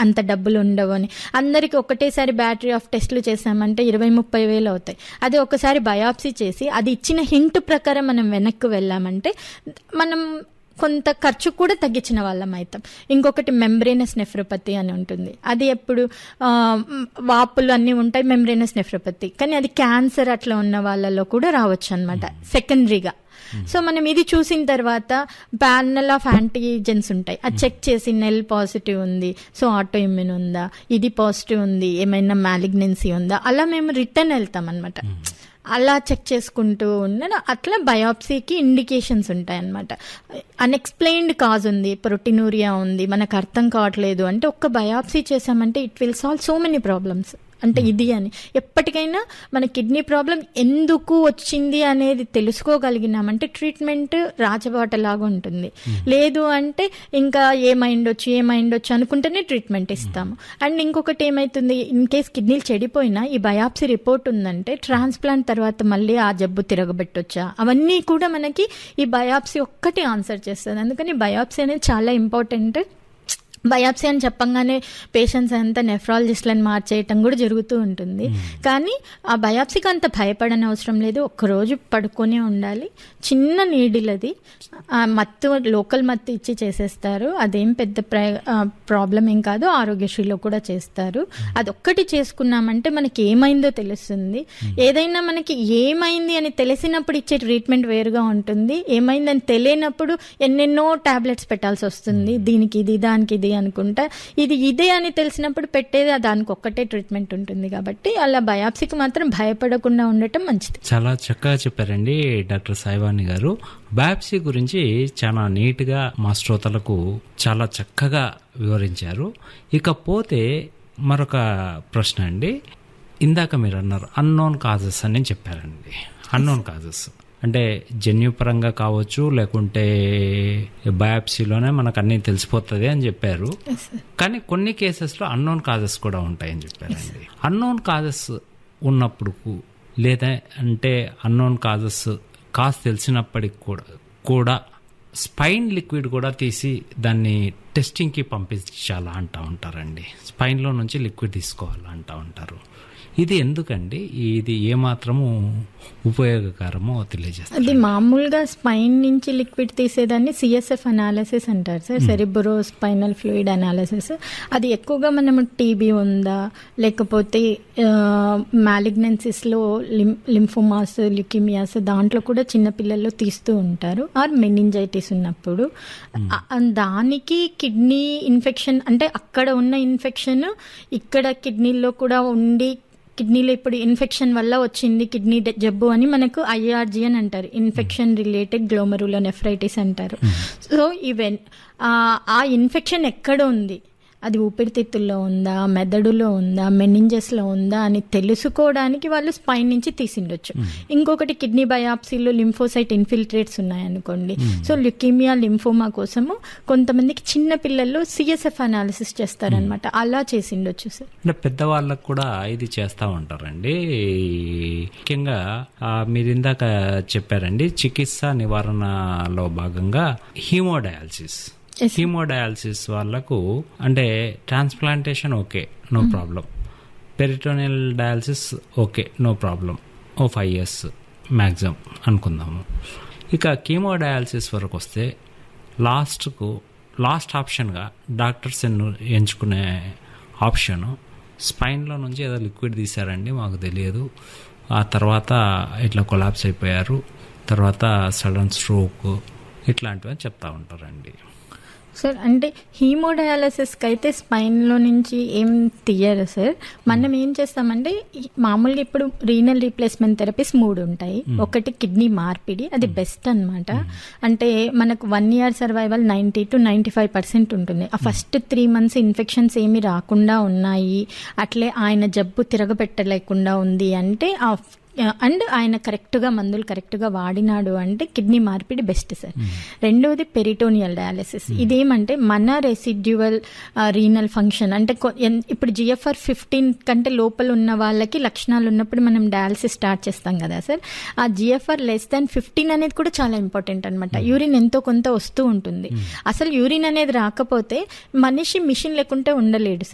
అంత డబ్బులు ఉండవు అని అందరికి ఒకటేసారి బ్యాటరీ ఆఫ్ టెస్ట్లు చేసామంటే ఇరవై ముప్పై వేలు అవుతాయి అదే ఒకసారి బయాప్సీ చేసి అది ఇచ్చిన హింట్ ప్రకారం మనం వెనక్కి వెళ్ళామంటే మనం కొంత ఖర్చు కూడా తగ్గించిన వాళ్ళం అవుతాం ఇంకొకటి మెంబ్రేనస్ నెఫ్రోపతి అని ఉంటుంది అది ఎప్పుడు ఆ, మ్, వాపులు అన్నీ ఉంటాయి మెంబ్రేనస్ నెఫ్రోపతి కానీ అది క్యాన్సర్ అట్లా ఉన్న వాళ్ళలో కూడా రావచ్చు అనమాట సెకండరీగా సో మనం ఇది చూసిన తర్వాత ప్యానల్ ఆఫ్ యాంటీజెన్స్ ఉంటాయి అది చెక్ చేసి నెల్ పాజిటివ్ ఉంది సో ఆటో ఇమ్యూన్ ఉందా ఇది పాజిటివ్ ఉంది ఏమైనా మ్యాలిగ్నెన్సీ ఉందా అలా మేము రిటర్న్ వెళ్తాం అనమాట అలా చెక్ చేసుకుంటూ ఉన్న అట్లా బయాప్సీకి ఇండికేషన్స్ ఉంటాయి అనమాట అన్ఎక్స్ప్లెయిన్డ్ కాజ్ ఉంది ప్రోటీనూరియా ఉంది మనకు అర్థం కావట్లేదు అంటే ఒక్క బయాప్సీ చేసామంటే it will solve so many problems అంటే ఇది అని ఎప్పటికైనా మన కిడ్నీ ప్రాబ్లం ఎందుకు వచ్చింది అనేది తెలుసుకోగలిగినామంటే ట్రీట్మెంట్ రాజబాటలాగా ఉంటుంది లేదు అంటే ఇంకా ఏమైండొచ్చు ఏమైండొచ్చు అనుకుంటేనే ట్రీట్మెంట్ ఇస్తాము అండ్ ఇంకొకటి ఏమైతుంది ఇన్ కేస్ కిడ్నీలు చెడిపోయినా ఈ బయాప్సీ రిపోర్ట్ ఉందంటే ట్రాన్స్ప్లాంట్ తర్వాత మళ్ళీ ఆ జబ్బు తిరగబెట్టొచ్చా అవన్నీ కూడా మనకి ఈ బయాప్సీ ఒక్కటి ఆన్సర్ చేస్తుంది అందుకని బయాప్సీ అనేది చాలా ఇంపార్టెంట్ బయాప్సీ అని చెప్పంగానే పేషెంట్స్ అంతా నెఫ్రాలజిస్ట్లను మార్చేయటం కూడా జరుగుతూ ఉంటుంది కానీ ఆ బయాప్సీకి అంత భయపడని అవసరం లేదు ఒక్కరోజు పడుకొనే ఉండాలి చిన్న నీడిల్ అది ఆ మత్తు లోకల్ మత్తు ఇచ్చి చేసేస్తారు అదేం పెద్ద ప్రాబ్లం ఏం కాదు ఆరోగ్యశ్రీలో కూడా చేస్తారు అది ఒక్కటి చేసుకున్నామంటే మనకి ఏమైందో తెలుస్తుంది ఏదైనా మనకి ఏమైంది అని తెలిసినప్పుడు ఇచ్చే ట్రీట్మెంట్ వేరుగా ఉంటుంది ఏమైందని తెలియనప్పుడు ఎన్నెన్నో టాబ్లెట్స్ పెట్టాల్సి వస్తుంది దీనికి ఇది దానికి ఇది అనుకుంటా ఇది ఇదే అని తెలిసినప్పుడు పెట్టేది ఆ దానికి ఒక్కటే ట్రీట్మెంట్ ఉంటుంది కాబట్టి అలా బయాప్సీకి మాత్రం భయపడకుండా ఉండటం మంచిది చాలా చక్కగా చెప్పారండి డాక్టర్ సాయివాణి గారు బయాప్సీ గురించి చాలా నీట్గా మా శ్రోతలకు చాలా చక్కగా వివరించారు ఇకపోతే మరొక ప్రశ్న అండి ఇందాక మీరు అన్నారు అన్నోన్ కాజెస్ అని చెప్పారండి అన్నోన్ కాజెస్ అంటే జన్యుపరంగా కావచ్చు లేకుంటే బయాప్సీలోనే మనకు అన్నీ తెలిసిపోతుంది అని చెప్పారు కానీ కొన్ని కేసెస్లో అన్నోన్ కాజెస్ కూడా ఉంటాయని చెప్పారండి అన్నోన్ కాజెస్ ఉన్నప్పుడు లేదా అంటే అన్నోన్ కాజెస్ కాజ్ తెలిసినప్పటికి కూడా కూడా స్పైన్ లిక్విడ్ కూడా తీసి దాన్ని టెస్టింగ్కి పంపించాలా అంటూ ఉంటారండి స్పైన్లో నుంచి లిక్విడ్ తీసుకోవాలా అంటూ ఉంటారు ఇది ఎందుకండి ఇది ఏమాత్రము ఉపయోగకరమో తెలియజేస్తారు అది మామూలుగా స్పైన్ నుంచి లిక్విడ్ తీసేదాన్ని సిఎస్ఎఫ్ అనాలిసిస్ అంటారు sir cerebrospinal fluid analysis అది ఎక్కువగా మనము టీబీ ఉందా లేకపోతే మ్యాలిగ్నెన్సిస్లో లిం లింఫోమాస్ ల్యూకిమియాస్ దాంట్లో కూడా చిన్నపిల్లల్లో తీస్తూ ఉంటారు ఆర్ మెనింజైటిస్ ఉన్నప్పుడు ఆ- దానికి కిడ్నీ ఇన్ఫెక్షన్ అంటే అక్కడ ఉన్న ఇన్ఫెక్షన్ ఇక్కడ కిడ్నీలో కూడా ఉండి కిడ్నీలో ఇప్పుడు ఇన్ఫెక్షన్ వల్ల వచ్చింది కిడ్నీ డె- జబ్బు అని మనకు ఐఆర్జీ అని అంటారు ఇన్ఫెక్షన్ రిలేటెడ్ గ్లోమరులో నెఫ్రైటిస్ అంటారు సో ఈవెన్ ఆ ఇన్ఫెక్షన్ ఎక్కడ ఉంది అది ఊపిరితిత్తుల్లో ఉందా మెదడులో ఉందా మెనింజెస్లో ఉందా అని తెలుసుకోవడానికి వాళ్ళు స్పైన్ నుంచి తీసిండొచ్చు ఇంకొకటి కిడ్నీ బయాప్సీలో లింఫోసైట్ ఇన్ఫిల్ట్రేట్స్ ఉన్నాయనుకోండి సో ల్యుకీమియా లింఫోమా కోసము కొంతమందికి చిన్న పిల్లల్లో సిఎస్ఎఫ్ అనాలిసిస్ చేస్తారనమాట అలా చేసిండొచ్చు సార్ అంటే పెద్దవాళ్ళకు కూడా ఇది చేస్తూ ఉంటారండి ముఖ్యంగా ఆ, మీరు ఇందాక చెప్పారండి చికిత్స నివారణలో భాగంగా హీమోడయాలసిస్ హీమోడయాలసిస్ వాళ్ళకు అంటే transplantation okay no problem peritoneal dialysis okay no problem ఓ ఫైవ్ ఇయర్స్ మ్యాక్సిమం అనుకుందాము ఇక కీమో డయాలసిస్ వరకు వస్తే లాస్ట్కు లాస్ట్ ఆప్షన్గా డాక్టర్స్ ఎన్ను ఎంచుకునే ఆప్షను స్పైన్లో నుంచి ఏదో లిక్విడ్ తీశారండి మాకు తెలియదు ఆ తర్వాత ఇట్లా కొలాప్స్ అయిపోయారు తర్వాత సడన్ స్ట్రోక్ ఇట్లాంటివి చెప్తా ఉంటారండి సార్ అంటే హీమోడయాలసిస్కి అయితే స్పైన్లో నుంచి ఏం తీయరు సార్ మనం ఏం చేస్తామంటే ఈ- మామూలుగా ఇప్పుడు రీనల్ రీప్లేస్మెంట్ థెరపీస్ మూడు ఉంటాయి ఒకటి కిడ్నీ మార్పిడి అది బెస్ట్ అన్నమాట అంటే మనకు one year survival ninety to ninety five percent ఉంటుంది ఆ ఫస్ట్ త్రీ మంత్స్ ఇన్ఫెక్షన్స్ ఏమి రాకుండా ఉన్నాయి అట్లే ఆయన జబ్బు తిరగబెట్టలేకుండా ఉంది అంటే ఆ అండ్ ఆయన కరెక్ట్గా మందులు కరెక్ట్గా వాడినాడు అంటే కిడ్నీ మార్పిడి బెస్ట్ సార్ రెండవది పెరిటోనియల్ డయాలసిస్ ఇదేమంటే మన రెసిడ్యువల్ రీనల్ ఫంక్షన్ అంటే కొ- ఎన్- ఇప్పుడు జిఎఫ్ఆర్ ఫిఫ్టీన్ కంటే లోపల ఉన్న వాళ్ళకి లక్షణాలు ఉన్నప్పుడు మనం డయాలసిస్ స్టార్ట్ చేస్తాం కదా సార్ ఆ జిఎఫ్ఆర్ లెస్ దాన్ ఫిఫ్టీన్ అనేది కూడా చాలా ఇంపార్టెంట్ అనమాట యూరిన్ ఎంతో కొంత వస్తూ ఉంటుంది అసలు యూరిన్ అనేది రాకపోతే మనిషి మిషన్ లేకుంటే ఉండలేడు